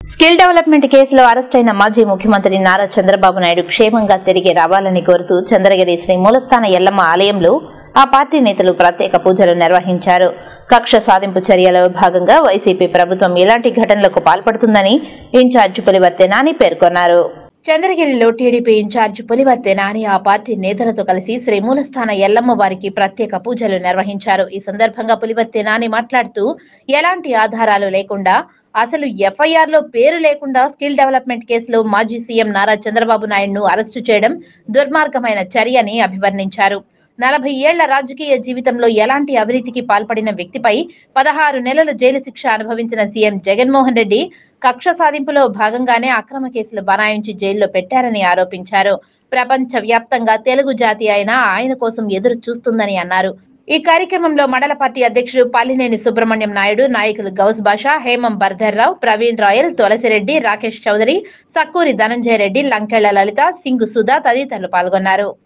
skill development కేసులో arrest అయిన మాజీ ముఖ్యమంత్రి నారా చంద్రబాబు నాయుడు క్షేమంగా తిరిగి రావాలని కోరుతూ చంద్రగిరి శ్రీ మూలస్థాన ఎల్లమ్మ ఆలయంలో ఆ పార్టీ నేతలు ప్రత్యేక పూజలు నిర్వహించారు కక్ష సాధింపు చర్యలో భాగంగా వైసీపీ ప్రభుత్వం ఇలాంటి ఘటనలకు పాల్పడుతుందని ఇన్ఛార్జ్ పులివర్తె నాని పేర్కొన్నారు చంద్రగిరిలో టీడీపీ ఇన్ఛార్జ్ పులివర్తె నాని ఆ పార్టీ నేతలతో కలిసి శ్రీ మూలస్థాన ఎల్లమ్మ వారికి ప్రత్యేక పూజలు నిర్వహించారు ఈ సందర్భంగా పులివర్తె నాని మాట్లాడుతూ ఎలాంటి ఆధారాలు లేకుండా అసలు ఎఫ్ఐఆర్ లో పేరు లేకుండా స్కిల్ డెవలప్మెంట్ కేసులో మాజీ సీఎం నారా చంద్రబాబు నాయుడును అరెస్టు చేయడం దుర్మార్గమైన చర్యని అభివర్ణించారు నలభై ఏళ్ల రాజకీయ జీవితంలో ఎలాంటి అవినీతికి పాల్పడిన వ్యక్తిపై పదహారు నెలల జైలు శిక్ష అనుభవించిన సీఎం జగన్మోహన్ రెడ్డి కక్ష సాధింపులో భాగంగానే అక్రమ కేసులు బనాయించి జైల్లో పెట్టారని ఆరోపించారు ప్రపంచ వ్యాప్తంగా తెలుగు జాతి అయినా ఆయన కోసం ఎదురు చూస్తుందని అన్నారు ఈ కార్యక్రమంలో మండల పార్టీ అధ్యక్షుడు పల్లినేని సుబ్రహ్మణ్యం నాయుడు నాయకులు గౌస్ బాషా హేమం బర్ధర్రావు ప్రవీణ్ రాయల్ తులసిరెడ్డి రాకేష్ చౌదరి సక్కూరి ధనంజయ రెడ్డి లంకెళ్ల లలిత సింగు సుధా తదితరులు పాల్గొన్నారు